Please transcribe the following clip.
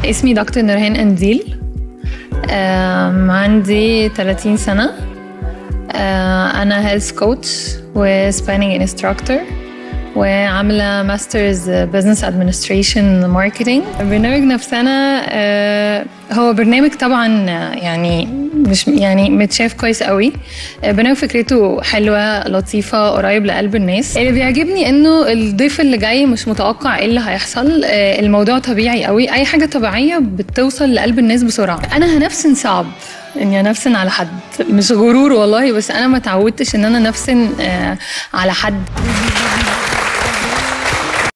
اسمي دكتور نورهان أنديل أم، عندي 30 سنة أه، أنا هيلث كوتش وسبانينج انستراكتور وعاملة ماسترز بزنس ادمنستريشن ماركتينج برنامج نفسنا أه، هو برنامج طبعا آه، يعني مش يعني متشاف كويس قوي آه، برنامج فكرته حلوة لطيفة قريب لقلب الناس اللي بيعجبني انه الضيف اللي جاي مش متوقع ايه اللي هيحصل آه، الموضوع طبيعي قوي اي حاجة طبيعية بتوصل لقلب الناس بسرعة انا هنفسن صعب اني انفسن على حد مش غرور والله بس انا ما اتعودتش ان انا نفسن آه، على حد